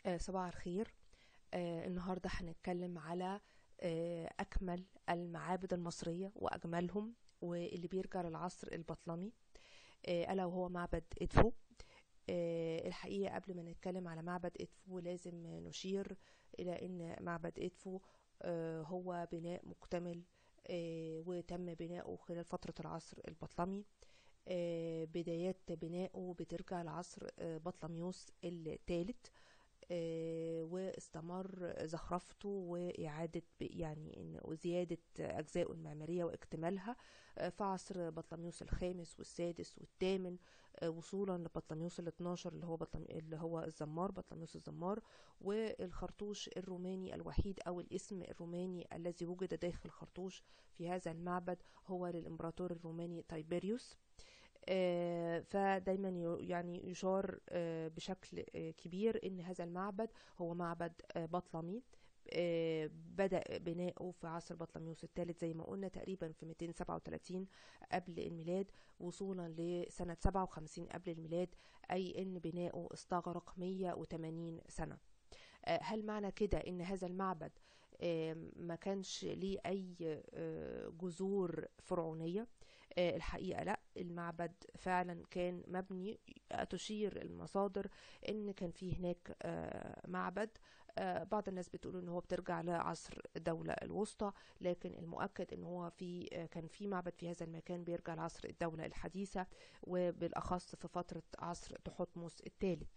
آه، صباح الخير آه، النهاردة هنتكلم على آه، أكمل المعابد المصرية وأجملهم واللي بيرجع للعصر البطلمي آه، ألا وهو معبد إدفو آه، الحقيقة قبل ما نتكلم على معبد إدفو لازم نشير إلى أن معبد إدفو آه، هو بناء مكتمل آه، وتم بناؤه خلال فترة العصر البطلمي آه، بدايات بنائه بترجع لعصر آه، بطلميوس الثالث آه، واستمر زخرفته وإعادة ب- يعني إن- وزيادة أجزائه المعمارية واكتمالها آه، في عصر بطلميوس الخامس والسادس والثامن آه، وصولا لبطلميوس ال 12 اللي هو بطلم اللي هو الزمار بطلميوس الزمار والخرطوش الروماني الوحيد أو الاسم الروماني الذي وجد داخل خرطوش في هذا المعبد هو للإمبراطور الروماني تايبيريوس آه، فدايما ي- يعني يشار آه، بشكل آه، كبير ان هذا المعبد هو معبد آه، بطلمي آه، بدأ بناؤه في عصر بطلميوس الثالث زي ما قلنا تقريبا في 237 قبل الميلاد وصولا لسنة 57 قبل الميلاد أي إن بناؤه استغرق 180 سنة آه، هل معنى كده إن هذا المعبد آه، ما كانش ليه أي آه، جذور فرعونية آه، الحقيقة لا المعبد فعلا كان مبني تشير المصادر ان كان في هناك آه، معبد آه، بعض الناس بتقول ان هو بترجع لعصر الدولة الوسطى لكن المؤكد ان هو في آه، كان في معبد في هذا المكان بيرجع لعصر الدولة الحديثة وبالاخص في فترة عصر تحتمس الثالث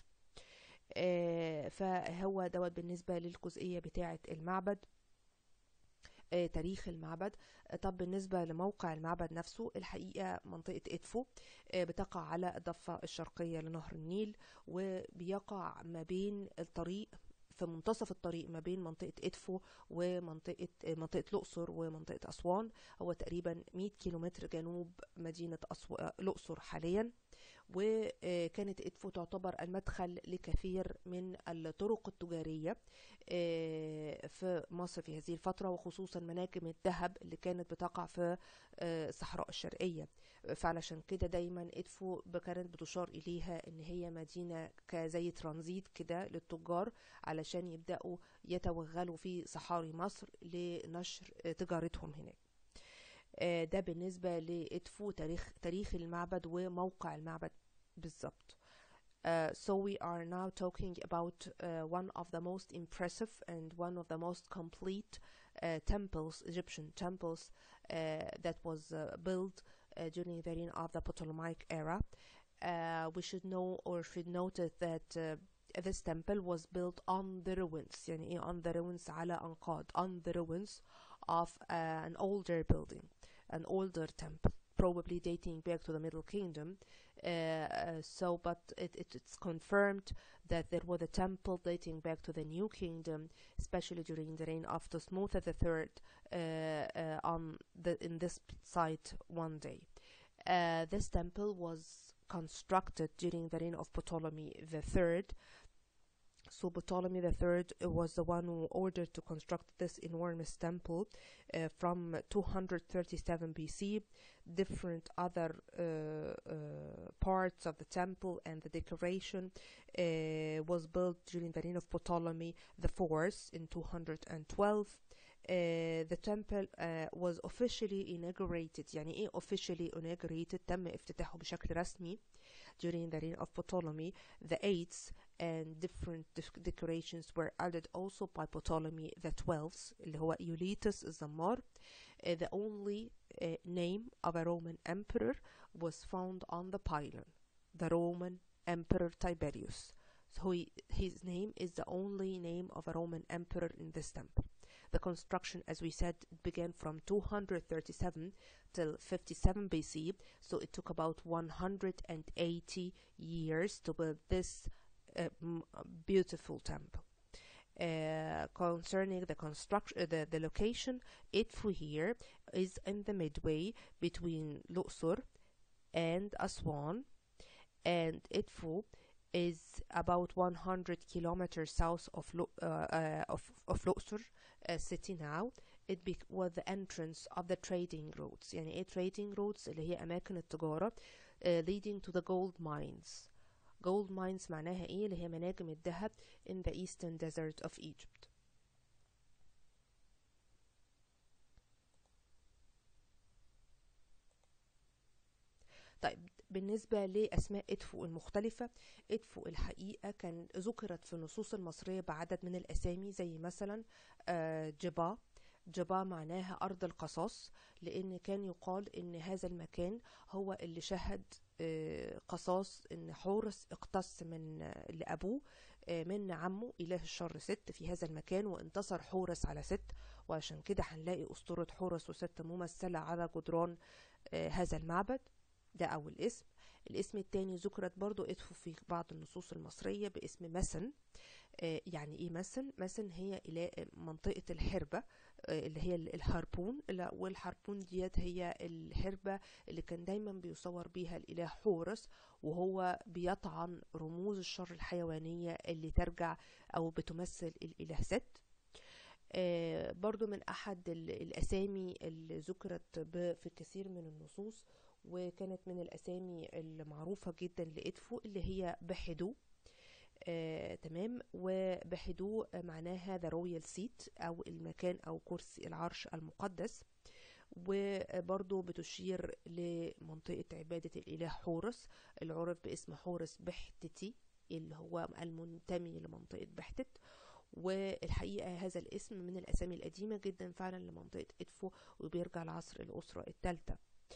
آه، فهو دوت بالنسبة للجزئية بتاعة المعبد آه، تاريخ المعبد آه، طب بالنسبة لموقع المعبد نفسه الحقيقة منطقة إدفو آه، بتقع على الضفة الشرقية لنهر النيل وبيقع ما بين الطريق في منتصف الطريق ما بين منطقة إدفو ومنطقة آه، منطقة الأقصر ومنطقة أسوان هو تقريبا 100 كيلومتر جنوب مدينة أسو... آه، الأقصر حاليا وكانت إدفو تعتبر المدخل لكثير من الطرق التجارية آه، في مصر في هذه الفترة وخصوصا مناجم الذهب اللي كانت بتقع في آه، الصحراء الشرقية فعلشان كده دايما إدفو كانت بتشار إليها إن هي مدينة كزي ترانزيت كده للتجار علشان يبدأوا يتوغلوا في صحاري مصر لنشر آه، تجارتهم هناك آه، ده بالنسبة لإدفو تاريخ تاريخ المعبد وموقع المعبد بالظبط Uh, so we are now talking about uh, one of the most impressive and one of the most complete uh, temples, Egyptian temples, uh, that was uh, built uh, during the reign of the Ptolemaic era. Uh, we should know or should note that uh, this temple was built on the ruins, يعني إيه on the ruins على أنقاض, on the ruins of uh, an older building, an older temple, probably dating back to the Middle Kingdom. Uh, uh, so, but it, it, it's confirmed that there was a temple dating back to the New Kingdom, especially during the reign of Thutmose III, uh, uh, on the in this site one day. Uh, this temple was constructed during the reign of Ptolemy III. So Ptolemy III was the one who ordered to construct this enormous temple uh, from 237 BC. Different other uh, uh, parts of the temple and the decoration uh, was built during the reign of Ptolemy IV in 212. Uh, the temple uh, was officially inaugurated يعني ايه officially inaugurated تم افتتاحه بشكل رسمي during the reign of Ptolemy the eighth and different dec- decorations were added also by Ptolemy the twelfth اللي هو Euletus الزمار Uh, the only uh, name of a Roman emperor was found on the pylon the Roman Emperor Tiberius so he, his name is the only name of a Roman emperor in this temple the construction, as we said, began from 237 till 57 BC, so it took about 180 years to build this uh, m- beautiful temple. Uh, concerning the construction, the, the location, Itfu here is in the midway between Luxor and Aswan, and Itfu is about 100 kilometers south of Lu- uh, uh, of, of Luxor uh, city now. It be- was the entrance of the trading routes يعني ايه trading routes اللي هي أماكن التجارة uh, leading to the gold mines gold mines معناها ايه اللي هي مناجم الذهب in the eastern desert of Egypt طيب بالنسبة لأسماء إدفو المختلفة إدفو الحقيقة كان ذكرت في النصوص المصرية بعدد من الأسامي زي مثلا آه، جبا جبا معناها أرض القصاص لأن كان يقال إن هذا المكان هو اللي شهد آه، قصاص إن حورس اقتص من آه، لأبوه آه، من عمه إله الشر ست في هذا المكان وانتصر حورس على ست وعشان كده هنلاقي أسطورة حورس وست ممثلة على جدران آه، هذا المعبد ده أول اسم الاسم التاني ذكرت برضو ادفو في بعض النصوص المصرية باسم مسن آه، يعني ايه مسن مسن هي إلى منطقة الحربة آه، اللي هي الهاربون لا، والهاربون ديت هي الحربة اللي كان دايما بيصور بيها الإله حورس وهو بيطعن رموز الشر الحيوانية اللي ترجع أو بتمثل الإله ست آه، برضو من أحد ال- الأسامي اللي ذكرت ب- في كثير من النصوص وكانت من الأسامي المعروفة جدا لإدفو اللي هي بحدو آه، تمام وبحدو معناها ذا رويال سيت أو المكان أو كرسي العرش المقدس وبرضو بتشير لمنطقة عبادة الإله حورس العرف باسم حورس بحتتي اللي هو المنتمي لمنطقة بحتت والحقيقة هذا الاسم من الأسامي القديمة جدا فعلا لمنطقة إدفو وبيرجع لعصر الأسرة الثالثة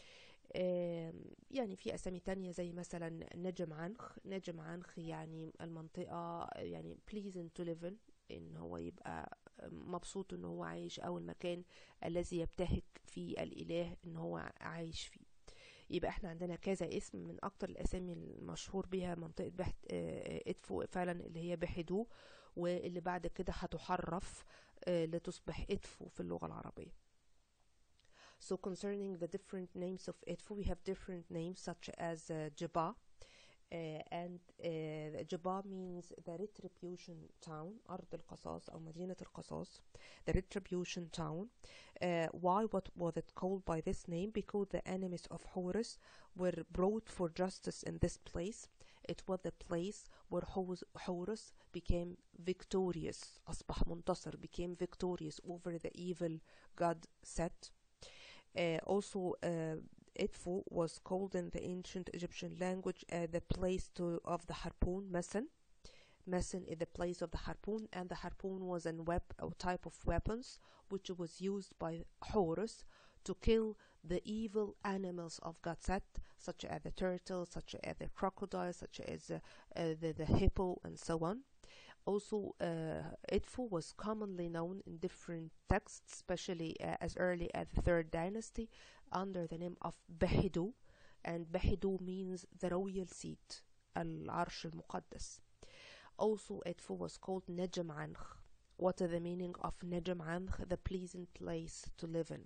آم، يعني في أسامي تانية زي مثلا نجم عنخ نجم عنخ يعني المنطقة يعني pleasant to live in إن هو يبقى مبسوط إن هو عايش أو المكان الذي يبتهج فيه الإله إن هو عايش فيه يبقى احنا عندنا كذا اسم من أكتر الأسامي المشهور بها منطقة بحت آه، إدفو فعلا اللي هي بحدو واللي بعد كده هتحرف آه، لتصبح إدفو في اللغة العربية So concerning the different names of Edfu, we have different names such as uh, Jabba, uh, and uh, Jabba means the retribution town, أرض القصاص أو مدينة القصاص, the retribution town. Uh, why what was it called by this name? Because the enemies of Horus were brought for justice in this place. It was the place where Horus, Horus became victorious, أصبح منتصر, became victorious over the evil god Set. Uh, also, uh, Edfu was called in the ancient Egyptian language uh, the place to, of the harpoon, Mesen. Mesen is the place of the harpoon, and the harpoon was a web or type of weapons which was used by Horus to kill the evil animals of God Set, such as the turtle, such as the crocodile, such as uh, uh, the, the hippo, and so on. Also, uh, Edfu was commonly known in different texts, especially uh, as early as the third dynasty, under the name of Behidu, and Behidu means the royal seat, العرش المقدس. Also, Edfu was called Nejm Ankh. What is the meaning of Nejm Ankh? The pleasant place to live in.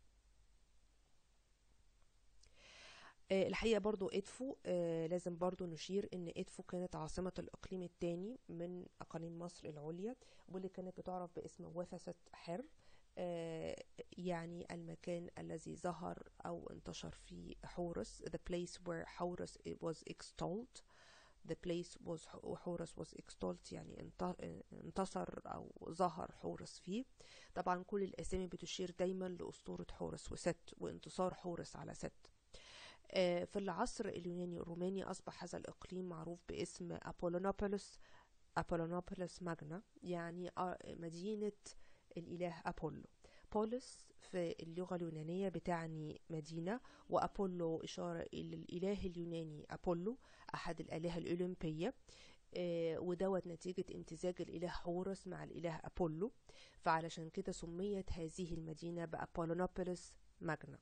آه، الحقيقة برضو إدفو آه، لازم برضو نشير إن إدفو كانت عاصمة الإقليم الثاني من أقاليم مصر العليا واللي كانت بتعرف باسم وثثة حر آه، يعني المكان الذي ظهر أو انتشر فيه حورس the place where حورس was extolled the place was حورس was extolled يعني انت- انتصر أو ظهر حورس فيه طبعا كل الأسامي بتشير دايما لأسطورة حورس وست وانتصار حورس على ست آه، في العصر اليوناني الروماني أصبح هذا الإقليم معروف باسم أبولونوبوليس أبولونوبوليس ماجنا يعني آه، مدينة الإله أبولو بوليس في اللغة اليونانية بتعني مدينة وأبولو إشارة إلى الإله اليوناني أبولو أحد الآلهة الأولمبية آه، ودوت نتيجة امتزاج الإله حورس مع الإله أبولو فعلشان كده سميت هذه المدينة بأبولونوبوليس ماجنا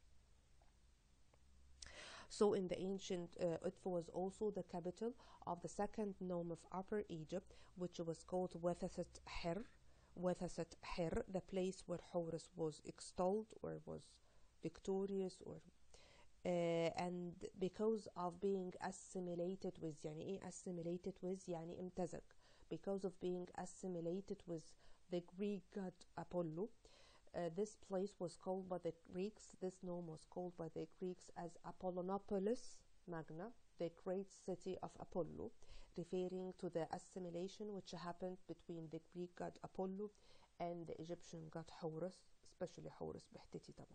So in the ancient uh, Utfu was also the capital of the second nome of Upper Egypt, which was called Wethaset Her. Wethaset Her, the place where Horus was extolled or was victorious or uh, and because of being assimilated with يعني ايه assimilated with يعني امتزج because of being assimilated with the Greek god Apollo uh, this place was called by the Greeks, this nome was called by the Greeks as Apollonopolis Magna, the great city of Apollo, referring to the assimilation which happened between the Greek god Apollo and the Egyptian god Horus, especially Horus بحتتي طبعا.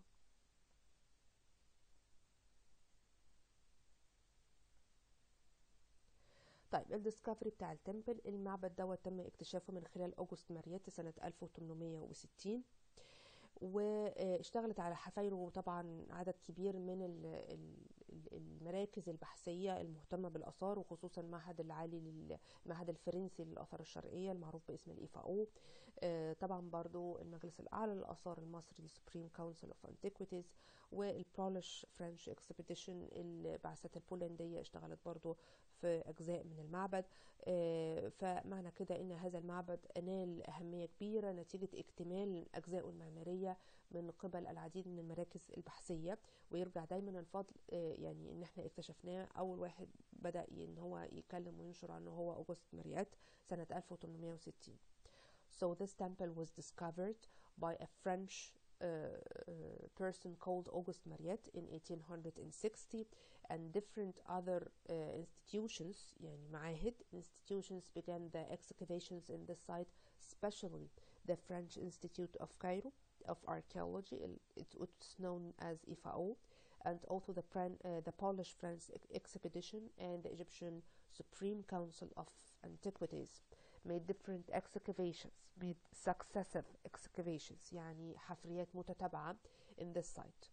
طيب الديسكفري بتاع التمبل المعبد دوت تم اكتشافه من خلال أوجست ماريات سنة 1860 واشتغلت على حفايره طبعا عدد كبير من ال- ال- المراكز البحثية المهتمة بالآثار وخصوصا المعهد العالي لل- المعهد الفرنسي للآثار الشرقية المعروف باسم الإيفاو طبعا برضو المجلس الأعلى للآثار المصري Supreme Council of Antiquities والبولش فرنش اكسبيديشن البعثات البولندية اشتغلت برضو في أجزاء من المعبد آه، فمعنى كده ان هذا المعبد نال اهميه كبيره نتيجه اكتمال اجزائه المعماريه من قبل العديد من المراكز البحثيه ويرجع دايما الفضل آه، يعني ان احنا اكتشفناه اول واحد بدا ي- ان هو يتكلم وينشر عنه هو اوغست ماريات سنه 1860 So this temple was discovered by a French uh, uh, person called Auguste Mariette in 1860 and different other uh, institutions يعني معاهد institutions began the excavations in this site especially the French Institute of Cairo of Archaeology ال- it, it's known as IFAO and also the, Fran- uh, the Polish French ex- expedition and the Egyptian Supreme Council of Antiquities made different excavations made successive excavations يعني حفريات متتابعة in this site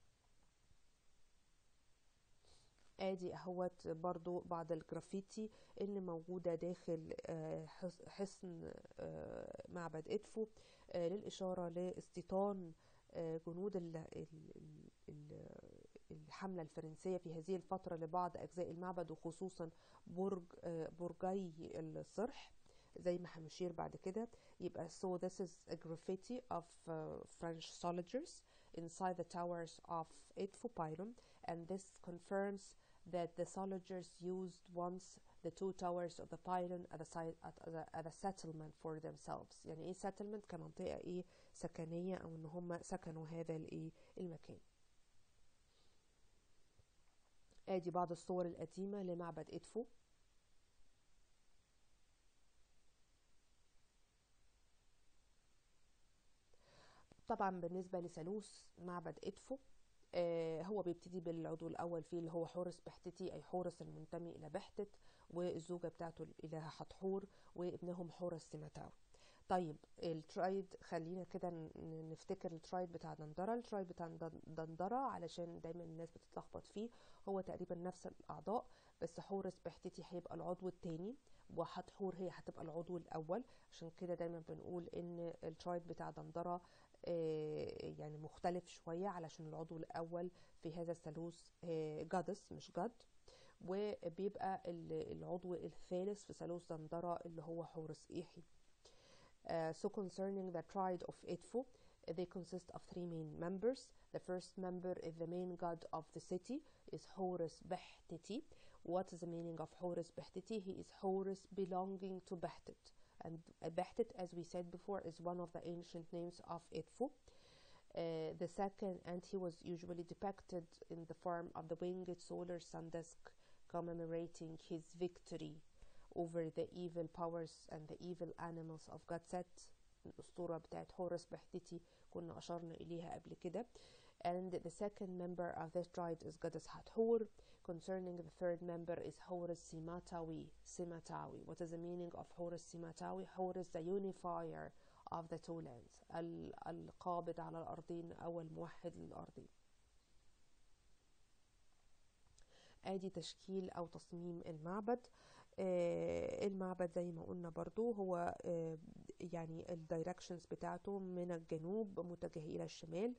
ادي اهوت برضو بعض الجرافيتي اللي موجودة داخل آه، حص- حصن آه، معبد ادفو آه، للإشارة لاستيطان آه، جنود ال- ال- ال- ال- الحملة الفرنسية في هذه الفترة لبعض أجزاء المعبد وخصوصا برج آه، برجي الصرح زي ما هنشير بعد كده يبقى so this is a graffiti of uh, French soldiers inside the towers of Edfu Pyrum and this confirms that the soldiers used once the two towers of the pylon at a, site, at, a, at a settlement for themselves يعني ايه settlement كمنطقة ايه سكنية او ان هم سكنوا هذا الايه المكان ادي بعض الصور القديمة لمعبد ادفو طبعا بالنسبة لثالوث معبد ادفو آه، هو بيبتدي بالعضو الأول فيه اللي هو حورس بحتتي أي حورس المنتمي إلى بحتت والزوجة بتاعته الإلهة حتحور وابنهم حورس سمتاوي طيب الترايد خلينا كده ن- نفتكر الترايد بتاع دندرة الترايد بتاع دن- دندرة علشان دايما الناس بتتلخبط فيه هو تقريبا نفس الأعضاء بس حورس بحتتي هيبقى العضو التاني وحتحور هي هتبقى العضو الأول عشان كده دايما بنقول إن الترايد بتاع دندرة آه، يعني مختلف شوية علشان العضو الأول في هذا الثالوث جادس مش جاد وبيبقى ال- العضو الثالث في ثالوث دندرة اللي هو حورس إيحي Uh, so concerning the tribe of Edfu, they consist of three main members. The first member is the main god of the city, is Horus Behtiti. What is the meaning of Horus Behtiti? He is Horus belonging to Behtit. And uh, Behtit, as we said before, is one of the ancient names of Edfu. Uh, the second, and he was usually depicted in the form of the winged solar sun disk commemorating his victory over the evil powers and the evil animals of God Set الأسطورة بتاعت هورس بحتتي كنا أشرنا إليها قبل كده and the second member of this tribe is goddess Hathor concerning the third member is Horus Simatawi Simatawi what is the meaning of Horus Simatawi Horus the unifier of the two lands ال- القابض على الأرضين أو الموحد للأرضين ادي تشكيل او تصميم المعبد آه، المعبد زي ما قلنا برضو هو آه، يعني الدايركشنز بتاعته من الجنوب متجه الى الشمال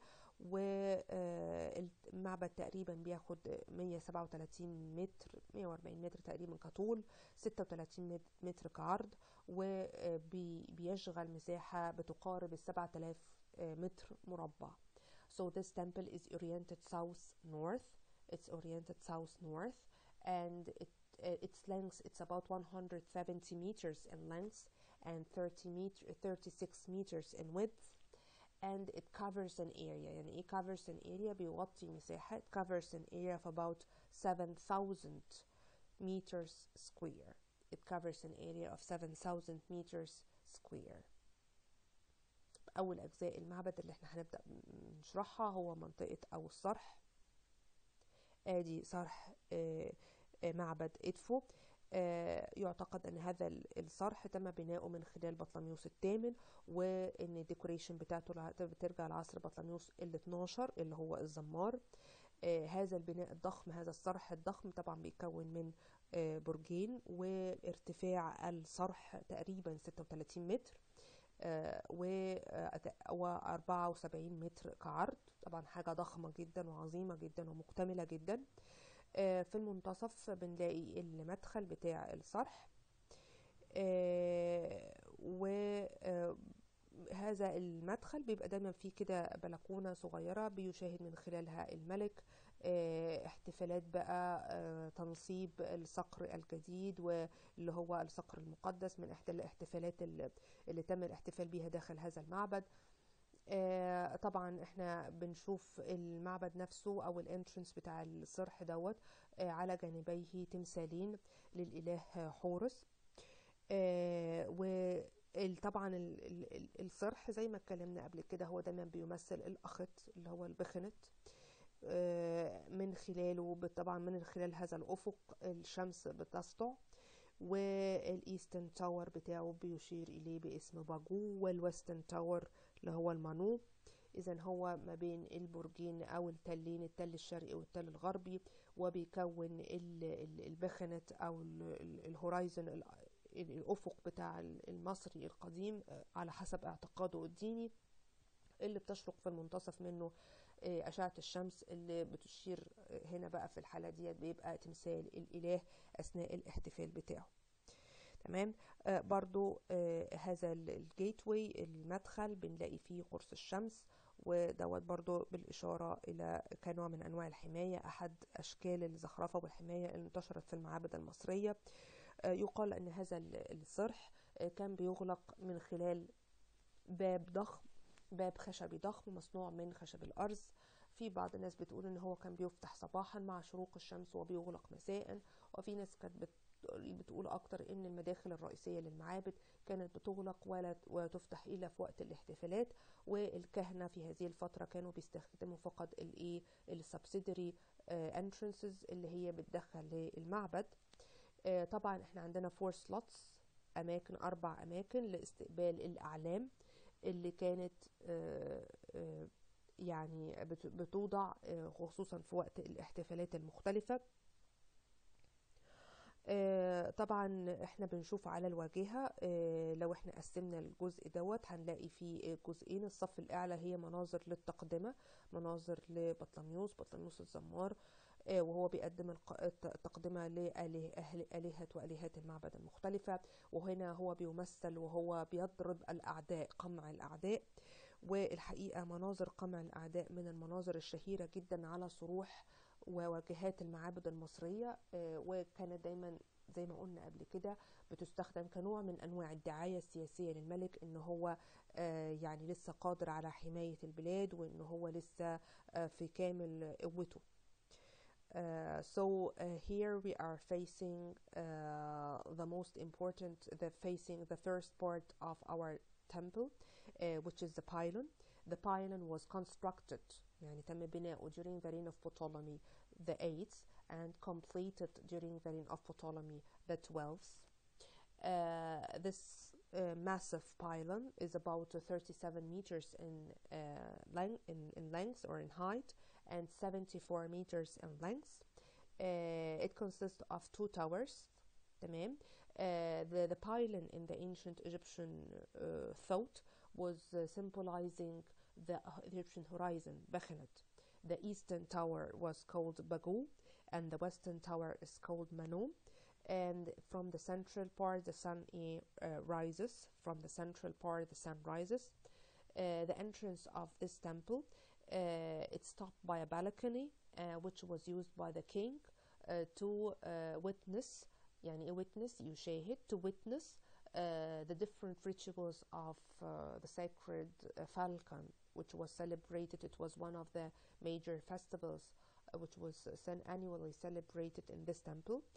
والمعبد تقريبا بياخد 137 متر 140 متر تقريبا كطول 36 مت- متر كعرض وبيشغل مساحة بتقارب ال 7000 آه، متر مربع So this temple is oriented south north it's oriented south north and it uh, its length it's about 170 meters in length and 30 meter 36 meters in width and it covers an area يعني ايه covers an area بيغطي مساحة it covers an area of about 7000 meters square. It covers an area of 7,000 meters square. أول أجزاء المعبد اللي احنا هنبدأ نشرحها هو منطقة أو الصرح آدي صرح آه، آه، معبد إدفو آه، يعتقد أن هذا ال- الصرح تم بناؤه من خلال بطلميوس الثامن وأن الديكوريشن بتاعته لع- بترجع لعصر بطلميوس ال 12 اللي هو الزمار آه، هذا البناء الضخم هذا الصرح الضخم طبعا بيتكون من آه، برجين وارتفاع الصرح تقريبا 36 متر آه، و آه، و 74 متر كعرض طبعا حاجة ضخمة جدا وعظيمة جدا ومكتملة جدا آه، في المنتصف بنلاقي المدخل بتاع الصرح وهذا المدخل بيبقى دايما فيه كده بلكونة صغيرة بيشاهد من خلالها الملك آه، احتفالات بقى آه، تنصيب الصقر الجديد واللي هو الصقر المقدس من احدى الاحتفالات اللي اللي تم الاحتفال بيها داخل هذا المعبد آه، طبعا احنا بنشوف المعبد نفسه او الانترنس بتاع الصرح دوت آه، على جانبيه تمثالين للاله حورس وطبعا الصرح زي ما اتكلمنا قبل كده هو دايما بيمثل الاخت اللي هو البخنت آه، من خلاله طبعا من خلال هذا الافق الشمس بتسطع والايسترن تاور بتاعه بيشير اليه باسم باجو والويسترن تاور اللي هو المانو اذا هو ما بين البرجين او التلين التل الشرقي والتل الغربي وبيكون ال- ال- البخنت او ال- ال- الهورايزون ال- الافق بتاع المصري القديم آه، على حسب اعتقاده الديني اللي بتشرق في المنتصف منه آه، أشعة الشمس اللي بتشير آه، هنا بقى في الحالة ديت بيبقى تمثال الإله أثناء الاحتفال بتاعه تمام آه برضو آه هذا الجيت واي المدخل بنلاقي فيه قرص الشمس ودوت برضو بالإشارة إلى كنوع من أنواع الحماية أحد أشكال الزخرفة والحماية اللي انتشرت في المعابد المصرية آه يقال أن هذا ال- الصرح آه كان بيغلق من خلال باب ضخم باب خشبي ضخم مصنوع من خشب الأرز في بعض الناس بتقول ان هو كان بيفتح صباحا مع شروق الشمس وبيغلق مساء وفي ناس كانت بت- بتقول اكتر ان المداخل الرئيسيه للمعابد كانت بتغلق ولا وتفتح الا في وقت الاحتفالات والكهنه في هذه الفتره كانوا بيستخدموا فقط الايه السبسيدري انترنسز اللي هي بتدخل للمعبد آه، طبعا احنا عندنا فور سلوتس اماكن اربع اماكن لاستقبال الاعلام اللي كانت آه، آه، يعني بت- بتوضع آه، خصوصا في وقت الاحتفالات المختلفة آه، طبعا احنا بنشوف على الواجهة آه، لو احنا قسمنا الجزء دوت هنلاقي فيه جزئين الصف الأعلى هي مناظر للتقدمة مناظر لبطلميوس بطلميوس الزمار آه، وهو بيقدم الق- الت- التقدمة لآلهة وآلهات المعبد المختلفة وهنا هو بيمثل وهو بيضرب الأعداء قمع الأعداء والحقيقة مناظر قمع الأعداء من المناظر الشهيرة جدا على صروح وواجهات المعابد المصرية آه، وكانت دايما زي ما قلنا قبل كده بتستخدم كنوع من أنواع الدعاية السياسية للملك إن هو آه، يعني لسه قادر على حماية البلاد وإن هو لسه آه، في كامل قوته Uh, so uh, here we are facing uh, the most important, the facing the first part of our temple, uh, which is the pylon. The pylon was constructed, يعني تم بناؤه during the reign of Ptolemy the 8th and completed during the reign of Ptolemy the 12th. Uh, this uh, massive pylon is about 37 meters in, uh, length, in, in length or in height and 74 meters in length. Uh, it consists of two towers. تمام. Uh, the, the pylon in the ancient Egyptian uh, thought was uh, symbolizing the Egyptian horizon, Bechenet. The eastern tower was called Bagu, and the western tower is called Manu. And from the central part, the sun uh, rises. From the central part, the sun rises. Uh, the entrance of this temple uh, it's topped by a balcony uh, which was used by the king uh, to witness يعني a witness يشاهد to witness the different rituals of the sacred falcon which was celebrated it was one of the major festivals which was annually celebrated in this temple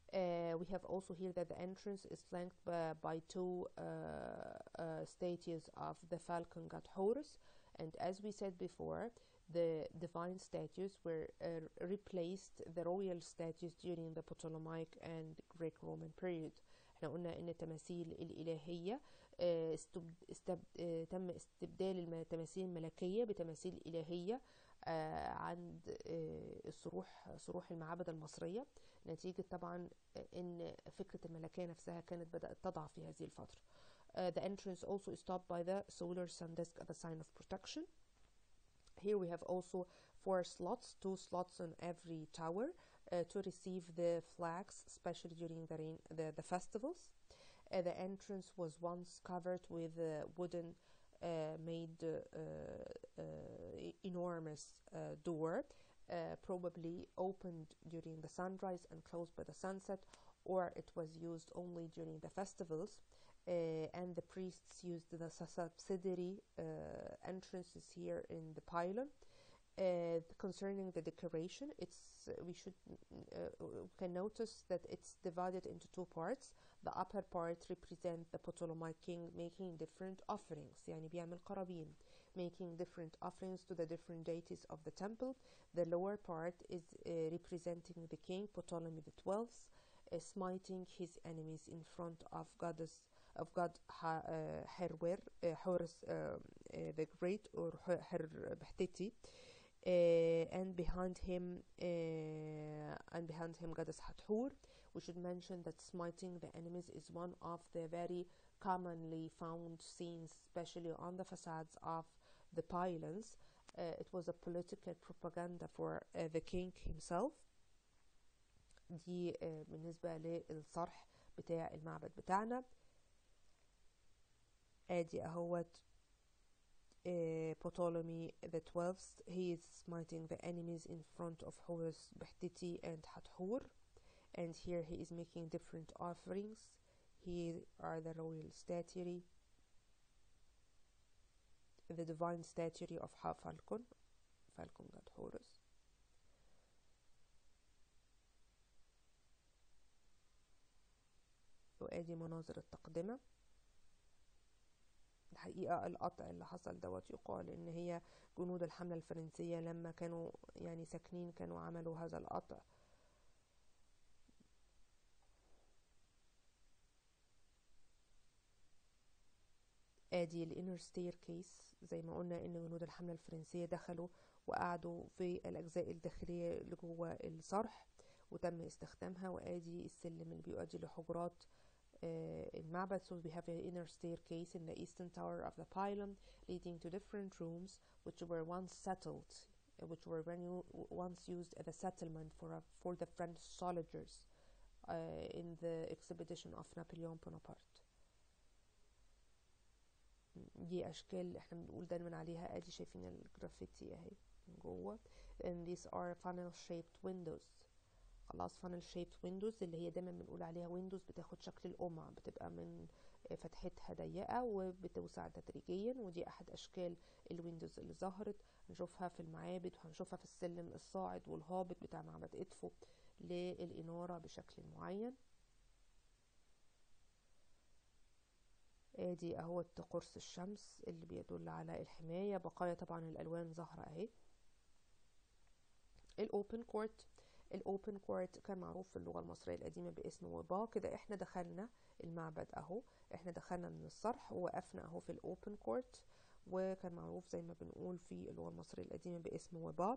Uh, we have also here that the entrance is flanked by, by two uh, uh, statues of the falcon god Horus. And as we said before, the divine statues were uh, replaced the royal statues during the Ptolemaic and Greek-Roman period. احنا قلنا ان التماثيل الالهيه آه، استب- استب... آه، تم استبدال التماثيل الملكيه بتماثيل الهيه آه، عند آه، الصروح صروح المعابد المصريه نتيجه طبعا آه، ان فكره الملكيه نفسها كانت بدات تضعف في هذه الفتره. Uh, the entrance also is stopped by the solar sun disk as a sign of protection. Here we have also four slots, two slots on every tower uh, to receive the flags, especially during the, rain, the, the festivals. Uh, the entrance was once covered with a wooden uh, made uh, uh, enormous uh, door, uh, probably opened during the sunrise and closed by the sunset, or it was used only during the festivals. Uh, and the priests used the subsidiary uh, entrances here in the pylon. Uh, concerning the decoration, it's we should uh, we can notice that it's divided into two parts. The upper part represent the Ptolemaic king making different offerings, يعني بيعمل قرابين, making different offerings to the different deities of the temple. The lower part is uh, representing the king Ptolemy the Twelfth, uh, smiting his enemies in front of goddess of God ha, uh, Herwer, uh, Horus uh, uh, the Great or Her Behtiti. Uh, and behind him uh, and behind him goddess Hathor. We should mention that smiting the enemies is one of the very commonly found scenes, especially on the facades of the pylons. Uh, it was a political propaganda for uh, the king himself. دي uh, بالنسبة للصرح بتاع المعبد بتاعنا ادي اهوت uh, Ptolemy the 12th he is smiting the enemies in front of Horus Behtiti and Hathor and here he is making different offerings here are the royal statuary the divine statuary of Ha Falcon Falcon god Horus وادي مناظر التقدمه الحقيقة القطع اللي حصل دوت يقال ان هي جنود الحملة الفرنسية لما كانوا يعني ساكنين كانوا عملوا هذا القطع ادي الانر ستير كيس زي ما قلنا ان جنود الحملة الفرنسية دخلوا وقعدوا في الاجزاء الداخلية اللي جوه الصرح وتم استخدامها وادي السلم اللي بيؤدي لحجرات المعبد so we have an inner staircase in the eastern tower of the pylon leading to different rooms which were once settled uh, which were once used as a settlement for, a, for the French soldiers uh, in the expedition of Napoleon Bonaparte دي اشكال احنا بنقول دايما عليها ادي شايفين الجرافيتي اهي من جوه and these are funnel shaped windows خلاص فانل شيبت ويندوز اللي هي دايما بنقول عليها ويندوز بتاخد شكل القمع بتبقى من فتحتها ضيقة وبتوسع تدريجيا ودي أحد أشكال الويندوز اللي ظهرت هنشوفها في المعابد وهنشوفها في السلم الصاعد والهابط بتاع معبد إدفو للإنارة بشكل معين ادي اهوت قرص الشمس اللي بيدل على الحماية بقايا طبعا الألوان ظاهرة اهي الأوبن كورت الاوبن كورت كان معروف في اللغه المصريه القديمه باسم وبا كده احنا دخلنا المعبد اهو احنا دخلنا من الصرح ووقفنا اهو في الاوبن كورت وكان معروف زي ما بنقول في اللغه المصريه القديمه باسم وبا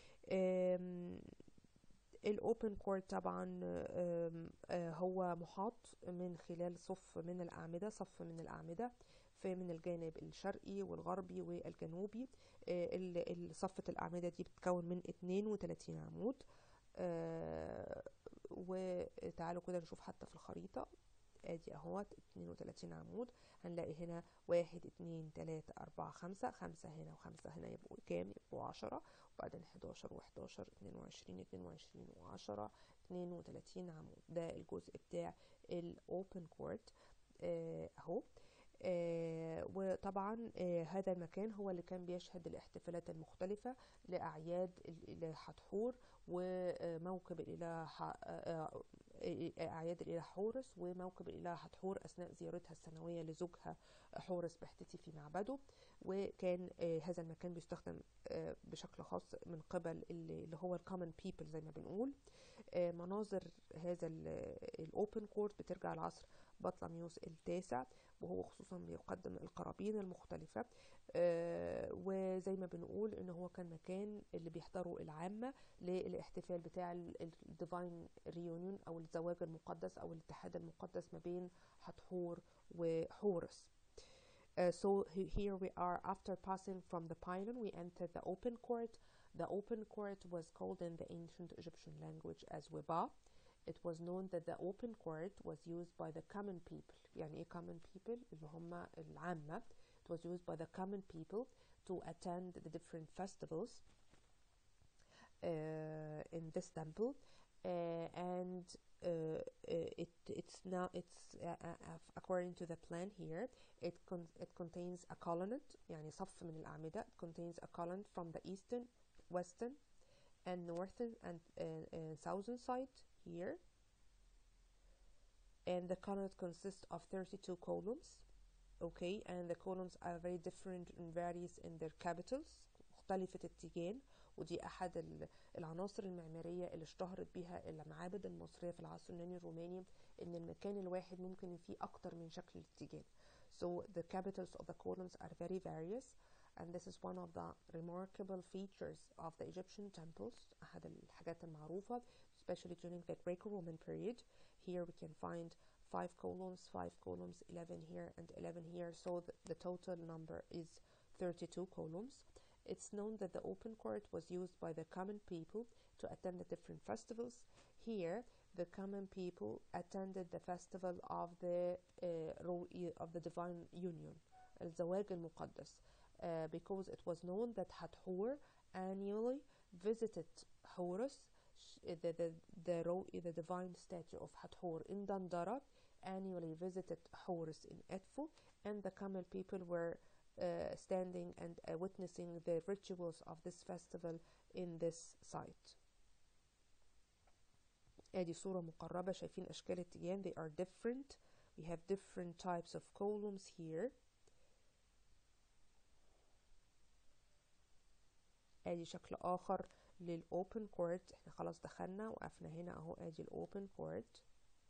الاوبن كورت طبعا هو محاط من خلال صف من الاعمده صف من الاعمده في من الجانب الشرقي والغربي والجنوبي صفة الأعمدة دي بتتكون من 32 عمود آه وتعالوا كده نشوف حتى في الخريطة ادي اهوت 32 عمود هنلاقي هنا واحد اتنين تلاتة اربعة خمسة خمسة هنا وخمسة هنا يبقوا كام يبقوا عشرة وبعدين حداشر وحداشر اتنين وعشرين اتنين وعشرين وعشرة اتنين وتلاتين عمود ده الجزء بتاع الاوبن كورت اهو آه وطبعا آه هذا المكان هو اللي كان بيشهد الاحتفالات المختلفة لأعياد الإله حتحور وموكب الإله أعياد الإله حورس وموكب الإله حتحور أثناء زيارتها السنوية لزوجها حورس بحتتي في معبده وكان هذا المكان بيستخدم بشكل خاص من قبل اللي هو الكومن بيبل زي ما بنقول مناظر هذا الاوبن كورت بترجع لعصر بطلميوس التاسع وهو خصوصا بيقدم القرابين المختلفة وزي ما بنقول ان هو كان مكان اللي بيحضروا العامة للاحتفال بتاع الديفاين ريونيون او الزواج المقدس او الاتحاد المقدس ما بين حتحور وحورس Uh, so here we are after passing from the pylon we enter the open court the open court was called in the ancient Egyptian language as Weba it was known that the open court was used by the common people يعني ايه common people اللي هم العامة it was used by the common people to attend the different festivals uh, in this temple uh, and uh, it it's now it's according to the plan here it con it contains a colonnade يعني صف من الأعمدة it contains a colonnade from the eastern western and northern and southern side here and the colonnade consists of 32 columns okay and the columns are very different and varies in their capitals مختلفة التيجان ودي أحد العناصر المعمارية اللي اشتهرت بيها المعابد المصرية في العصر اليوناني الروماني إن المكان الواحد ممكن فيه أكتر من شكل التيجان so the capitals of the columns are very various and this is one of the remarkable features of the Egyptian temples أحد الحاجات المعروفة especially during the Greco-Roman period here we can find five columns five columns 11 here and 11 here so the, the total number is 32 columns it's known that the open court was used by the common people to attend the different festivals here the common people attended the festival of the uh, of the divine union الزواج المقدس uh, because it was known that Hathor annually visited Horus the, the, the, the divine statue of Hathor in Dandara annually visited Horus in Edfu and the common people were uh, standing and uh, witnessing the rituals of this festival in this site ادي صورة مقربة شايفين اشكال التيجان they are different we have different types of columns here ادي شكل اخر للاوبن كورت احنا خلاص دخلنا وقفنا هنا اهو ادي الاوبن كورت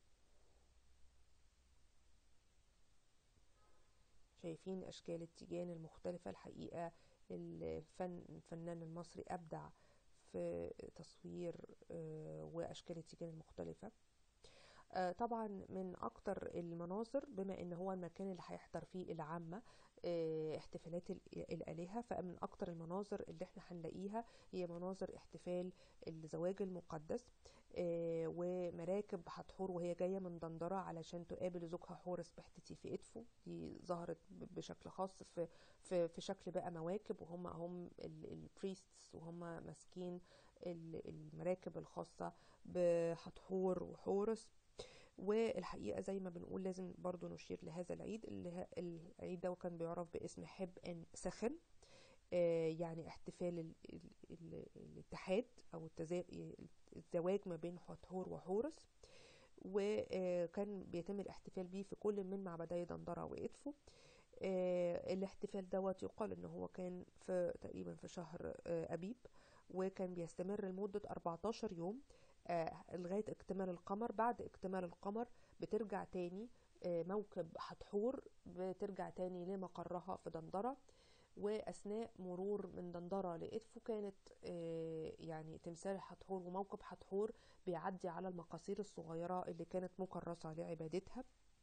شايفين اشكال التيجان المختلفة الحقيقة الفن الفنان المصري ابدع في تصوير واشكال التيجان المختلفة طبعا من اكتر المناظر بما ان هو المكان اللي هيحضر فيه العامة احتفالات الآلهة فمن أكتر المناظر اللي احنا هنلاقيها هي مناظر احتفال الزواج المقدس ومراكب حتحور وهي جاية من دندرة علشان تقابل زوجها حورس بحتتي في إدفو دي ظهرت بشكل خاص في, في, في شكل بقى مواكب وهم هم البريستس وهم ماسكين المراكب الخاصة بحتحور وحورس والحقيقه زي ما بنقول لازم برضو نشير لهذا العيد اللي العيد ده كان بيعرف باسم حب ان سخن آه يعني احتفال ال ال ال الاتحاد او الزواج ما بين حتحور وحورس وكان بيتم الاحتفال بيه في كل من معبدي دندرة وإدفو آه الاحتفال دوت يقال ان هو كان في تقريبا في شهر آه ابيب وكان بيستمر لمدة 14 يوم آه لغاية اكتمال القمر بعد اكتمال القمر بترجع تاني آه موكب حتحور بترجع تاني لمقرها في دندرة وأثناء مرور من دندرة لإدفو كانت آه يعني تمثال حتحور وموكب حتحور بيعدي على المقاصير الصغيرة اللي كانت مكرسة لعبادتها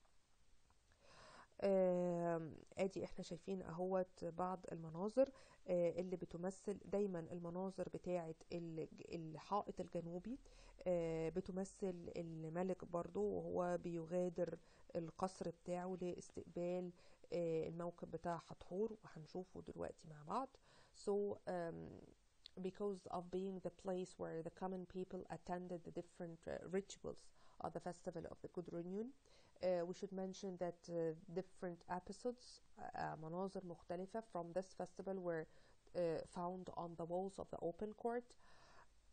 ادي احنا شايفين اهوت بعض المناظر اللي بتمثل دايما المناظر بتاعه الحائط الجنوبي بتمثل الملك برضو وهو بيغادر القصر بتاعه لاستقبال الموكب بتاع حتحور وهنشوفه دلوقتي مع بعض so um, because of being the place where the common people attended the different uh, rituals of the festival of the good reunion Uh, we should mention that uh, different episodes, uh, مناظر مختلفة from this festival were found on the walls of the open court.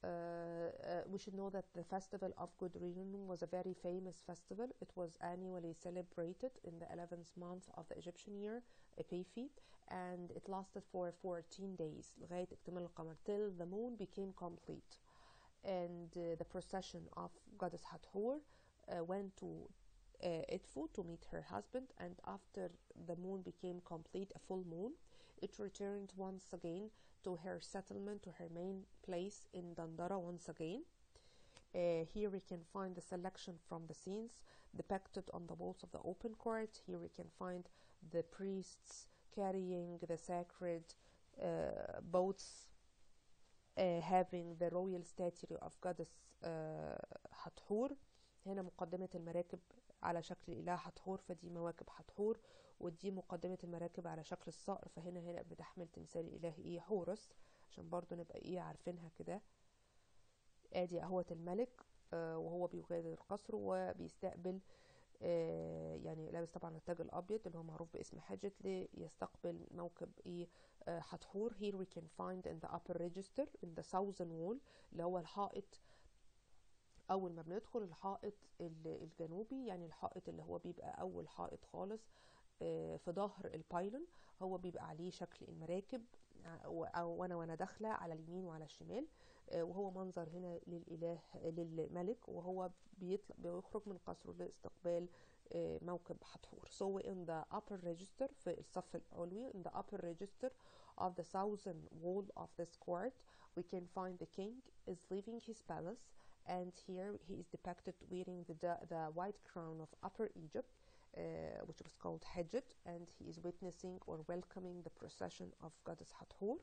uh, we should know that the Festival of Good Reunion was a very famous festival. It was annually celebrated in the 11th month of the Egyptian year, Epifi, and it lasted for 14 days لغاية اكتمال القمر till the moon became complete. And uh, the procession of goddess Hathor uh, went to uh, Edfu to meet her husband, and after the moon became complete, a full moon, it returned once again to her settlement, to her main place in Dandara once again. Uh, here we can find a selection from the scenes depicted on the walls of the open court. Here we can find the priests carrying the sacred uh, boats, uh, having the royal statue of goddess Hathor. هنا مقدمة المراكب على شكل الإله حتحور فدي مواكب حتحور ودي مقدمة المراكب على شكل الصقر فهنا هنا بتحمل تمثال الإله إيه حورس عشان برضو نبقى إيه عارفينها كده آدي أهوت الملك آه وهو بيغادر القصر وبيستقبل آه يعني لابس طبعا التاج الأبيض اللي هو معروف باسم حاجت ليستقبل موكب إيه آه حتحور here we can find in the upper register in the southern wall اللي هو الحائط اول ما بندخل الحائط الجنوبي يعني الحائط اللي هو بيبقى اول حائط خالص في ظهر البايلون هو بيبقى عليه شكل المراكب او وانا وانا داخله على اليمين وعلى الشمال وهو منظر هنا للاله للملك وهو بيطلع بيخرج من قصره لاستقبال موكب حتحور so in the upper register في الصف العلوي in the upper register of the southern wall of this court we can find the king is leaving his palace and here he is depicted wearing the, the white crown of Upper Egypt, uh, which was called Hajjat, and he is witnessing or welcoming the procession of goddess Hathor.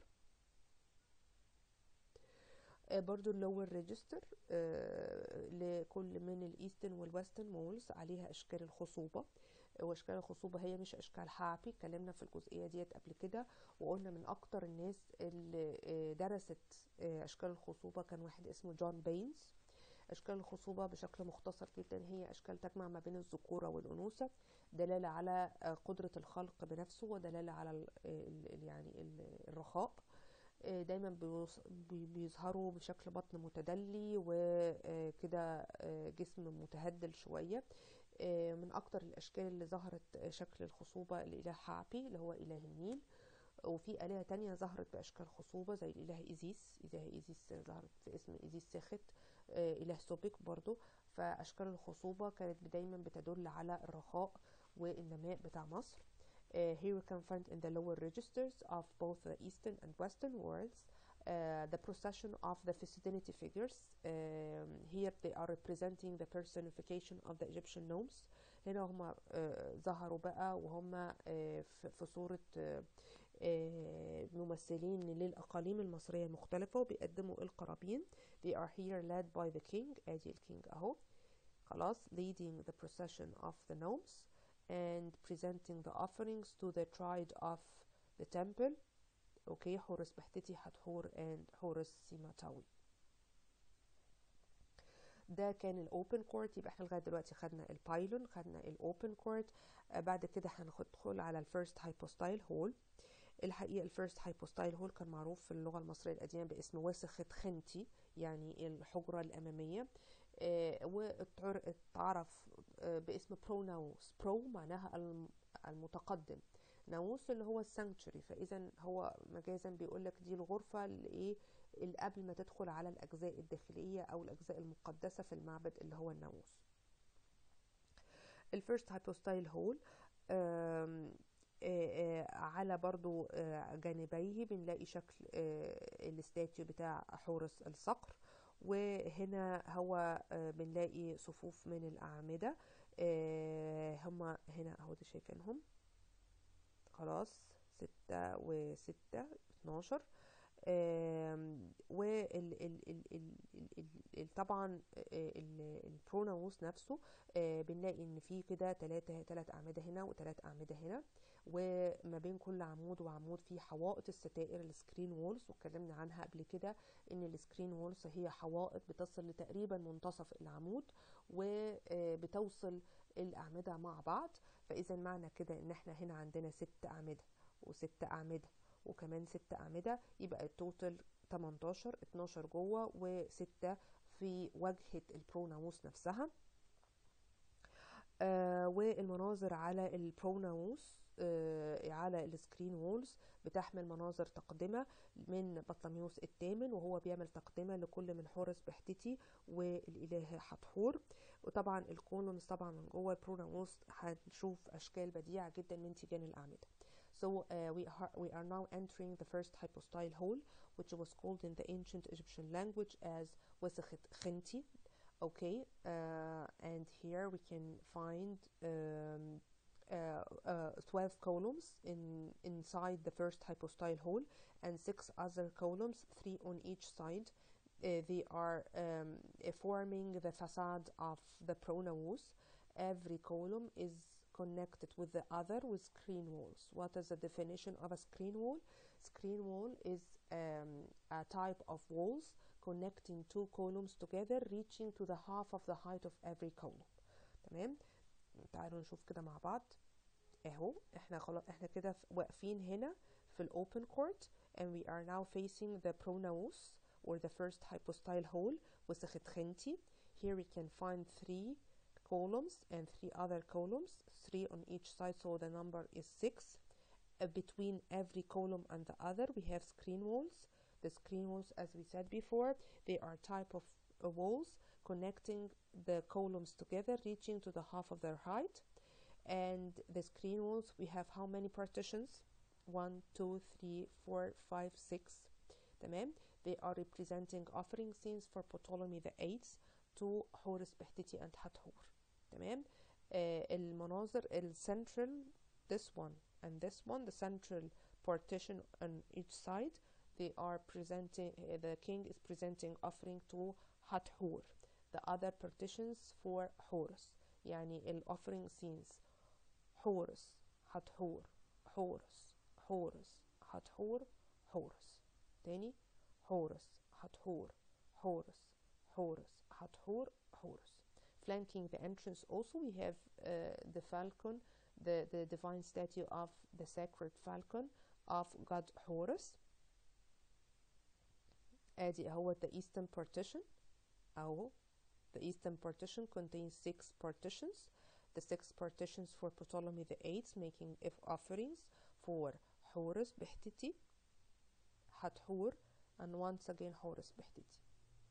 Uh, برضو اللور ريجستر uh, لكل من الايسترن والويسترن وولز عليها اشكال الخصوبه واشكال الخصوبه هي مش اشكال حعبي اتكلمنا في الجزئيه ديت قبل كده وقلنا من اكتر الناس اللي درست اشكال الخصوبه كان واحد اسمه جون بينز أشكال الخصوبة بشكل مختصر جدا هي أشكال تجمع ما بين الذكورة والأنوثة دلالة على قدرة الخلق بنفسه ودلالة على ال ال يعني ال الرخاء دايما بيظهروا بشكل بطن متدلي وكده جسم متهدل شوية من أكتر الأشكال اللي ظهرت شكل الخصوبة الإله حعبي اللي هو إله النيل وفي آلهة تانية ظهرت بأشكال خصوبة زي الإله إيزيس إله إيزيس ظهرت في اسم إيزيس ساخت إله سوبك برضو فأشكال الخصوبة كانت دايما بتدل على الرخاء والنماء بتاع مصر Uh, here we can find in the lower registers of both the eastern and western worlds uh, the procession of the Physidinity figures. Um, here they are representing the personification of the Egyptian gnomes. هنا هم uh, ظهروا بقى وهم في صورة ممثلين للأقاليم المصرية المختلفة وبيقدموا القرابين. They are here led by the king ادي الكينج اهو خلاص leading the procession of the gnomes and presenting the offerings to the triad of the temple okay حورس بحتتي حتحور and حورس سيماتاوي ده كان الاوبن كورت يبقى احنا لغايه دلوقتي خدنا البايلون خدنا الاوبن كورت آه بعد كده هندخل على الفيرست هايبوستايل هول الحقيقه الفيرست هايبوستايل هول كان معروف في اللغه المصريه القديمه باسم وسخه خنتي يعني الحجره الاماميه آه واتعرف آه باسم بروناوس برو معناها المتقدم ناموس اللي هو السانكتشري فاذا هو مجازا بيقول لك دي الغرفه اللي ايه اللي قبل ما تدخل على الاجزاء الداخليه او الاجزاء المقدسه في المعبد اللي هو الناموس الفيرست هايبوستايل هول على برضو جانبيه بنلاقي شكل الاستاتيو بتاع حورس الصقر وهنا هو بنلاقي صفوف من الأعمدة هما هنا اهو ده شايفينهم خلاص ستة وستة اتناشر وطبعا البروناوس نفسه بنلاقي ان في كده تلاتة تلات اعمده هنا وتلات اعمده هنا وما بين كل عمود وعمود في حوائط الستائر السكرين وولز واتكلمنا عنها قبل كده ان السكرين وولز هي حوائط بتصل لتقريبا منتصف العمود وبتوصل الاعمده مع بعض فاذا معنى كده ان احنا هنا عندنا ست اعمده وست اعمده وكمان ست أعمدة يبقى التوتال 18 12 جوه و6 في واجهة البروناموس نفسها آه والمناظر على البروناموس آه على السكرين وولز بتحمل مناظر تقدمة من بطلميوس الثامن وهو بيعمل تقدمة لكل من حورس بحتتي والإله حتحور وطبعا الكولونز طبعا من جوه البروناموس هنشوف أشكال بديعة جدا من تيجان الأعمدة So uh, we, are, we are now entering the first hypostyle hole, which was called in the ancient Egyptian language as Wasakhet Khenti. Okay, uh, and here we can find um, uh, uh, 12 columns in inside the first hypostyle hole and six other columns, three on each side. Uh, they are um, forming the facade of the pronaos. Every column is connected with the other with screen walls. What is the definition of a screen wall? Screen wall is um, a type of walls connecting two columns together reaching to the half of the height of every column. تمام؟ تعالوا نشوف كده مع بعض. اهو احنا خلاص احنا كده واقفين هنا في الاوبن كورت and we are now facing the pronaos or the first hypostyle hole وسخت خنتي. Here we can find three columns and three other columns, three on each side, so the number is six. Uh, between every column and the other, we have screen walls. The screen walls, as we said before, they are type of uh, walls connecting the columns together, reaching to the half of their height. And the screen walls, we have how many partitions? One, two, three, four, five, six. تمام? They are representing offering scenes for Ptolemy the Eighth to Horus Behtiti and Hathor. تمام آه المناظر السنترال this one and this one the central partition on each side they are presenting uh, the king is presenting offering to Hathor the other partitions for Horus يعني ال offering scenes Horus Hathor Horus Horus Hathor Horus تاني Horus Hathor Horus Horus Hathor Horus flanking the entrance also we have uh, the falcon the, the divine statue of the sacred falcon of god Horus ادي اهو the eastern partition اهو the eastern partition contains six partitions the six partitions for Ptolemy the Eighth making if offerings for Horus Behtiti Hathor and once again Horus Behtiti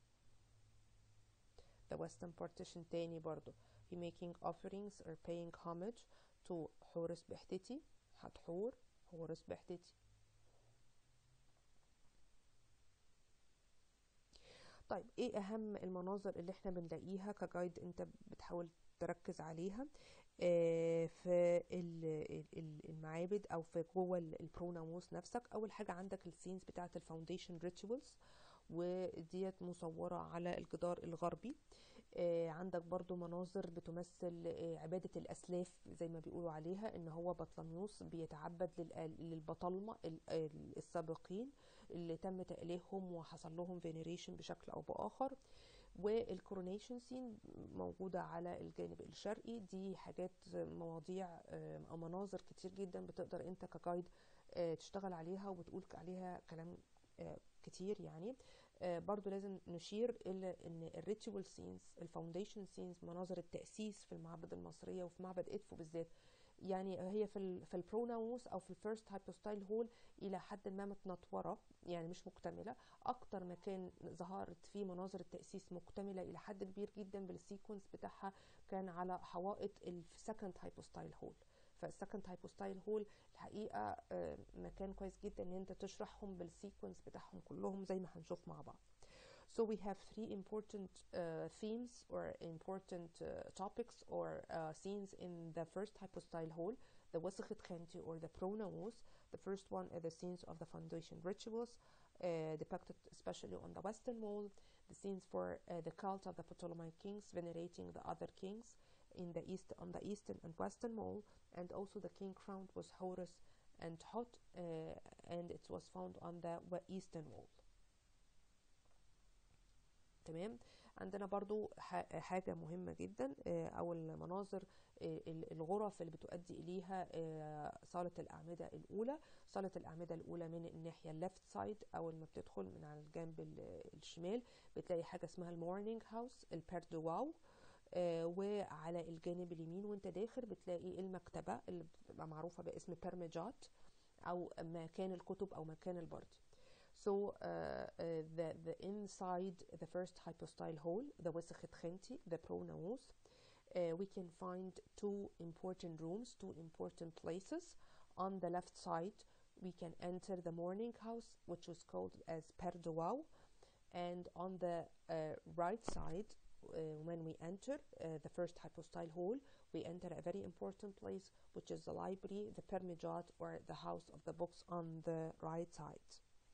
the western partition تاني برضو he making offerings or paying homage to Horus Behtiti Hathor Horus Behtiti طيب ايه اهم المناظر اللي احنا بنلاقيها كجايد انت بتحاول تركز عليها آه في المعابد او في جوه البروناموس نفسك اول حاجه عندك السينز بتاعه الفاونديشن ريتشوالز وديت مصورة على الجدار الغربي آه عندك برضو مناظر بتمثل آه عبادة الأسلاف زي ما بيقولوا عليها إن هو بطلميوس بيتعبد للبطالمة السابقين اللي تم تأليههم وحصل لهم فينيريشن بشكل أو بآخر والكورونيشن سين موجودة على الجانب الشرقي دي حاجات مواضيع أو مناظر كتير جدا بتقدر أنت كجايد تشتغل عليها وبتقول عليها كلام كتير يعني آه برضو لازم نشير الى ان الريتشوال سينز الفاونديشن سينز مناظر التاسيس في المعابد المصريه وفي معبد ادفو بالذات يعني هي في في البروناموس او في الفيرست هايبوستايل هول الى حد ما متنطوره يعني مش مكتمله اكتر مكان ظهرت فيه مناظر التاسيس مكتمله الى حد كبير جدا بالسيكونس بتاعها كان على حوائط السكند هايبوستايل هول فالسكند هايبوستايل هول الحقيقه مكان كويس جدا ان انت تشرحهم بالسيكونس بتاعهم كلهم زي ما هنشوف مع بعض So we have three important uh, themes or important uh, topics or uh, scenes in the first hypostyle hall, the Wasakhet Khenti or the Pronamos. The first one are the scenes of the foundation rituals depicted especially on the western wall, the scenes for the cult of the Ptolemaic kings venerating the other kings in the east on the eastern and western wall, and also the king crowned was Horus and Hot, and it was found on the eastern wall. تمام عندنا برضو ح- حاجة مهمة جدا آه، أو المناظر آه، ال- الغرف اللي بتؤدي إليها آه، صالة الأعمدة الأولى صالة الأعمدة الأولى من الناحية الليفت سايد أول ما بتدخل من على الجنب ال- الشمال بتلاقي حاجة اسمها المورنينج هاوس البيردواو آه، وعلى الجانب اليمين وانت داخل بتلاقي المكتبة اللي بتبقى معروفة باسم بيرمجات أو مكان الكتب أو مكان البردي So uh, uh, the, the inside the first hypostyle hall, the Wesachet Khenti, the pronaos, uh, we can find two important rooms, two important places. On the left side, we can enter the morning house, which was called as Perdouau. And on the uh, right side, uh, when we enter uh, the first hypostyle hall, we enter a very important place, which is the library, the Permijat, or the house of the books on the right side.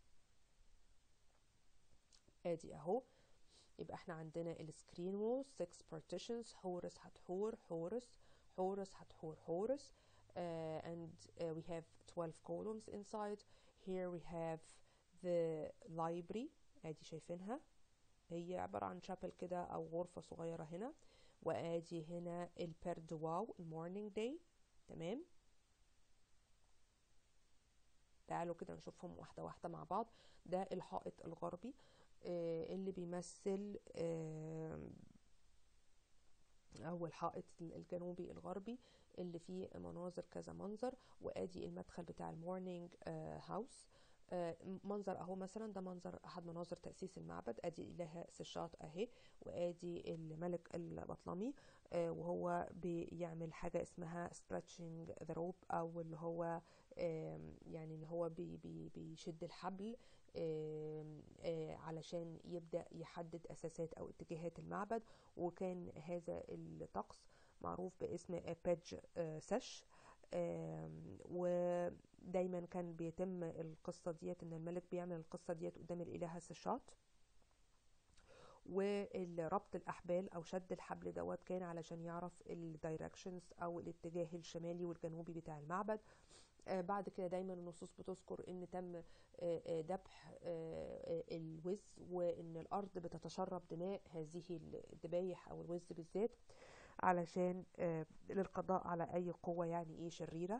ادي اهو يبقى احنا عندنا السكرين وول 6 partitions حورس هتحور حورس حورس هتحور حورس uh, and uh, we have 12 columns inside here we have the library ادي شايفينها هي عبارة عن شابل كده او غرفة صغيرة هنا وادي هنا البردواو المورنينج داي تمام تعالوا كده نشوفهم واحدة واحدة مع بعض ده الحائط الغربي آه، اللي بيمثل آه، أو الحائط الجنوبي الغربي اللي فيه مناظر كذا منظر وادي المدخل بتاع المورنينج هاوس منظر اهو مثلا ده منظر احد مناظر تاسيس المعبد ادي اله سشاط اهي وادي الملك البطلمي آه، وهو بيعمل حاجه اسمها stretching the rope او اللي هو آم، يعني ان هو بي بي بيشد الحبل آم، آه، علشان يبدا يحدد اساسات او اتجاهات المعبد وكان هذا الطقس معروف باسم بيدج سش آم، ودايما كان بيتم القصة ديت ان الملك بيعمل القصة ديت قدام الالهة سشاط والربط الاحبال او شد الحبل دوت كان علشان يعرف الدايركشنز او الاتجاه الشمالي والجنوبي بتاع المعبد آه، بعد كده دايما النصوص بتذكر ان تم آه، آه، ذبح آه، آه، الوز وان الارض بتتشرب دماء هذه الذبايح او الوز بالذات علشان آه، للقضاء على اي قوة يعني ايه شريرة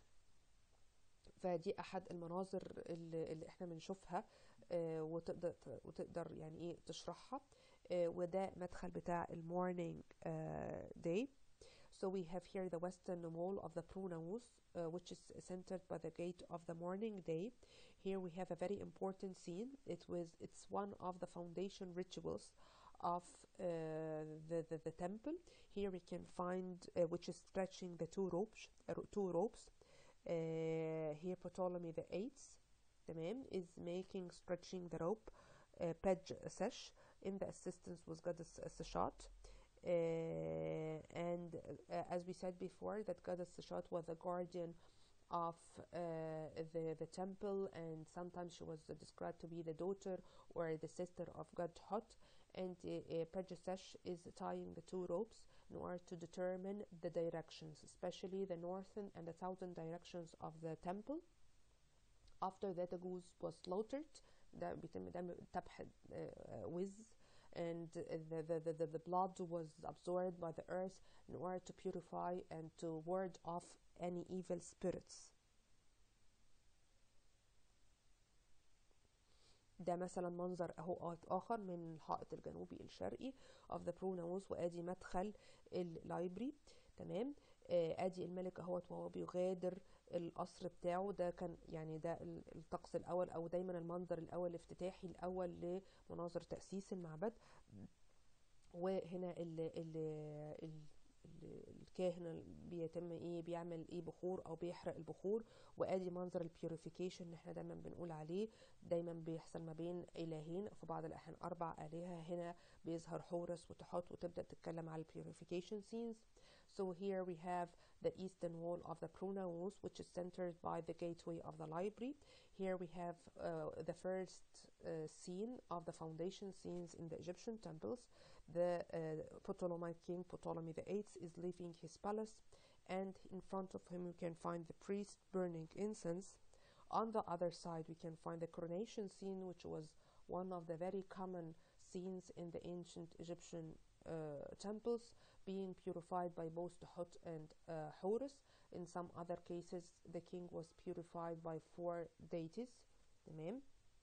فدي احد المناظر اللي, اللي احنا بنشوفها آه، وتقدر وتقدر يعني ايه تشرحها آه، وده مدخل بتاع المورنينج داي So we have here the western wall of the Prunaus, uh, which is centered by the gate of the morning day. Here we have a very important scene. It was it's one of the foundation rituals of uh, the, the the temple. Here we can find uh, which is stretching the two ropes, uh, two ropes. Uh, here Ptolemy the eighth, تمام, is making stretching the rope. Uh, Pej Sesh in the assistance was goddess Seshat. Uh, and uh, as we said before, that goddess Seshat was the guardian of uh, the the temple, and sometimes she was described to be the daughter or the sister of God Hot. And uh, uh, Pejasesh is tying the two ropes in order to determine the directions, especially the northern and the southern directions of the temple. After that, the goose was slaughtered. ده بيتم دم ذبح uh, with and the, the, the, the, the blood was absorbed by the earth in order to purify and to ward off any evil spirits. ده مثلا منظر اهو اخر من الحائط الجنوبي الشرقي of the pronouns وادي مدخل اللايبري تمام آه، ادي الملك اهوت وهو بيغادر القصر بتاعه ده كان يعني ده ال- الطقس الاول او دايما المنظر الاول الافتتاحي الاول لمناظر تاسيس المعبد وهنا ال ال ال ال- الكاهن ال- بيتم ايه بيعمل ايه بخور او بيحرق البخور وادي منظر البيوريفيكيشن اللي احنا دايما بنقول عليه دايما بيحصل ما بين الهين في بعض الاحيان اربع الهه هنا بيظهر حورس وتحط وتبدا تتكلم على البيوريفيكيشن سينز So here we have the eastern wall of the Prunaos, which is centered by the gateway of the library. Here we have uh, the first uh, scene of the foundation scenes in the Egyptian temples. The uh, Ptolemaic king Ptolemy VIII is leaving his palace, and in front of him we can find the priest burning incense. On the other side, we can find the coronation scene, which was one of the very common scenes in the ancient Egyptian uh, temples being purified by both Tuhut and uh, Horus. In some other cases, the king was purified by four deities. تمام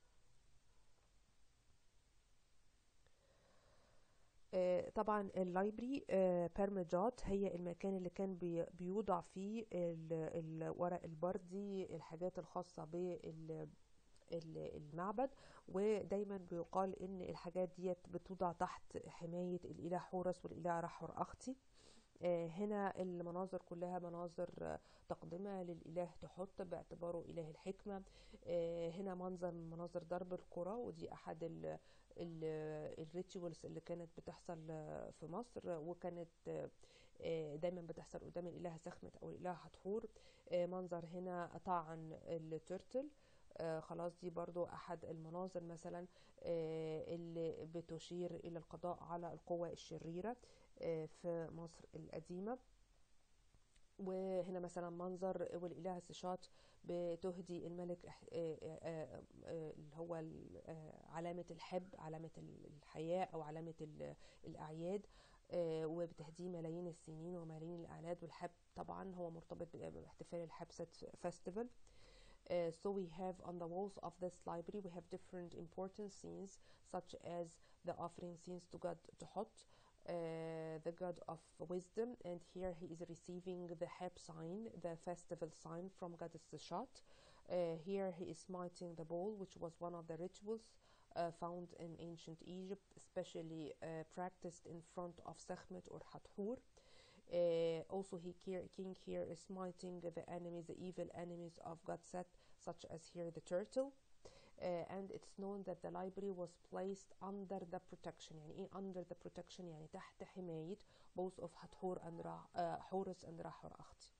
آه، طبعا اللايبرري بيرمجات هي المكان اللي كان بي- بيوضع فيه ال- الورق البردي الحاجات الخاصة بال ال- المعبد ودايما بيقال ان الحاجات ديت بتوضع تحت حماية الاله حورس والاله رحر اختي آه، هنا المناظر كلها مناظر آه، تقدمة للإله تحط باعتباره إله الحكمة آه، هنا منظر من مناظر ضرب القرى ودي أحد ال الريتشوالز اللي كانت بتحصل آه، في مصر وكانت آه، آه، دايما بتحصل قدام الإله سخمت أو الإله حتحور آه، منظر هنا طعن الترتل آه، خلاص دي برضو أحد المناظر مثلا آه، اللي بتشير إلى القضاء على القوى الشريرة آه، في مصر القديمة وهنا مثلا منظر والإله سشات بتهدي الملك إح- آه، آه، آه، اللي هو ال- آه، علامة الحب علامة الحياة أو علامة ال- الأعياد آه، وبتهديه ملايين السنين وملايين الأعياد والحب طبعا هو مرتبط باحتفال الحبست فestival Uh, so we have on the walls of this library we have different important scenes such as the offering scenes to God Tuhot, uh, the God of wisdom, and here he is receiving the Heb sign, the festival sign from Goddess Seshat. Uh, here he is smiting the bowl, which was one of the rituals uh, found in ancient Egypt, especially uh, practiced in front of Sekhmet or Hathor. Uh, also, he care, king here is smiting the enemies, the evil enemies of God Set, such as here the turtle. Uh, and it's known that the library was placed under the protection يعني ايه under the protection يعني تحت حماية both of Hathor and Ra, uh, Horus and Rahor أختي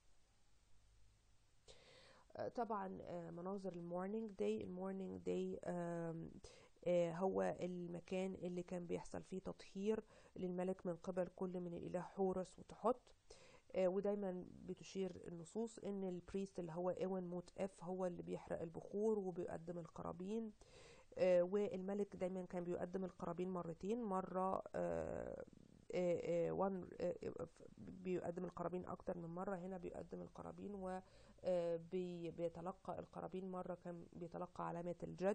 آه، طبعا آه، مناظر المورنينج داي المورنينج داي هو المكان اللي كان بيحصل فيه تطهير للملك من قبل كل من الإله حورس وتحط آه، ودايما بتشير النصوص ان البريست اللي هو ايوان موت اف هو اللي بيحرق البخور وبيقدم القرابين آه، والملك دايما كان بيقدم القرابين مرتين مرة آه، آه، آه، one آه، آه، بيقدم القرابين أكتر من مرة هنا بيقدم القرابين وبيتلقى القرابين مرة كان بيتلقى علامة الجد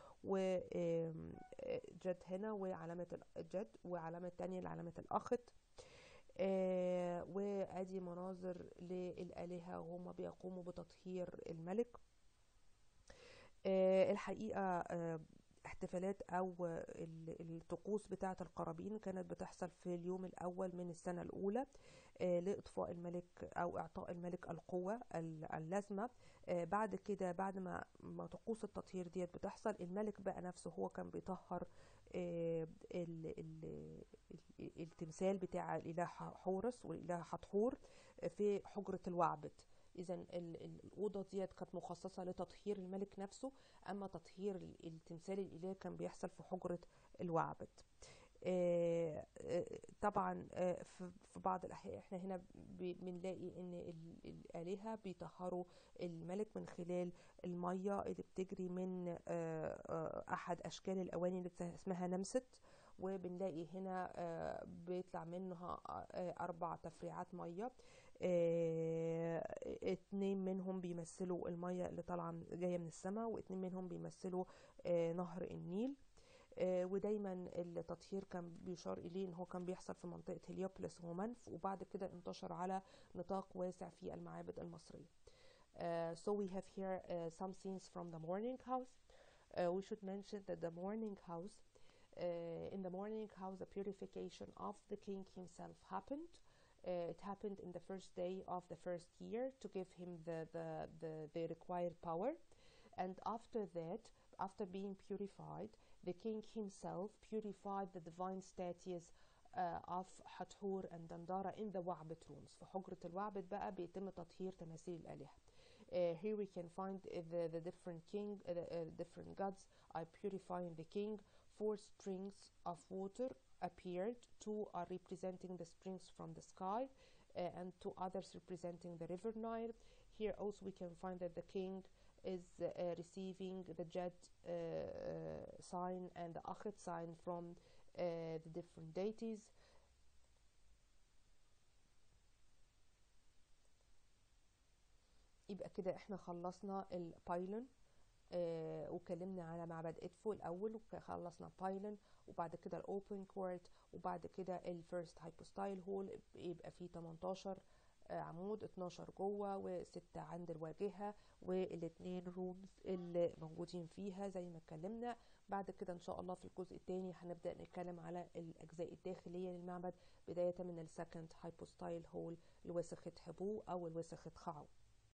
وجد هنا وعلامة الجد وعلامة تانية لعلامة الأخت آه، وادي مناظر للآلهة وهم بيقوموا بتطهير الملك آه، الحقيقة آه، احتفالات أو ال- الطقوس بتاعة القرابين كانت بتحصل في اليوم الأول من السنة الأولى آه، لإطفاء الملك أو إعطاء الملك القوة ال- اللازمة آه، بعد كده بعد ما ما طقوس التطهير ديت بتحصل الملك بقى نفسه هو كان بيطهر آه، ال- ال- ال- التمثال بتاع الإله حورس والإله حتحور في حجرة الوعبت إذا الأوضة ديت كانت مخصصة لتطهير الملك نفسه أما تطهير ال- التمثال الإله كان بيحصل في حجرة الوعبت آه، آه، طبعا آه، في في بعض الأحيان احنا هنا ب- بنلاقي ان ال- الآلهة بيطهروا الملك من خلال المية اللي بتجري من آه، آه، أحد أشكال الأواني اللي بت- اسمها نمست وبنلاقي هنا آه، بيطلع منها آه، أربع تفريعات مية آه، اتنين منهم بيمثلوا المية اللي طالعة من- جاية من السماء واتنين منهم بيمثلوا آه، نهر النيل آه، ودايما التطهير كان بيشار إليه إن هو كان بيحصل في منطقة هليوبلس ومنف وبعد كده انتشر على نطاق واسع في المعابد المصرية. Uh, so we have here uh, some scenes from the morning house. Uh, we should mention that the morning house, uh, in the morning house, the purification of the king himself happened. Uh, it happened in the first day of the first year to give him the, the, the, the required power. And after that, after being purified, the king himself purified the divine statues uh, of Hathor and Dandara in the Wa'bet rooms. في حجرة الوعبت بقى بيتم تطهير تماثيل الآلهة. Uh, here we can find uh, the, the different king, uh, the uh, different gods are purifying the king. Four springs of water appeared. Two are representing the springs from the sky, uh, and two others representing the river Nile. Here also we can find that the king is uh, receiving the Jed uh, uh, sign and the Achet sign from uh, the different deities يبقى كده احنا خلصنا البايلون آه واتكلمنا على معبد ادفو الاول وخلصنا بايلون وبعد كده الاوبن كورت وبعد كده الفيرست هايبوستايل هول يبقى فيه 18 آه عمود 12 جوه وستة عند الواجهة والاتنين رومز اللي موجودين فيها زي ما اتكلمنا بعد كده ان شاء الله في الجزء الثاني هنبدأ نتكلم على الاجزاء الداخلية للمعبد بداية من السكند هايبوستايل هول لوسخة حبو او الوسخة خعو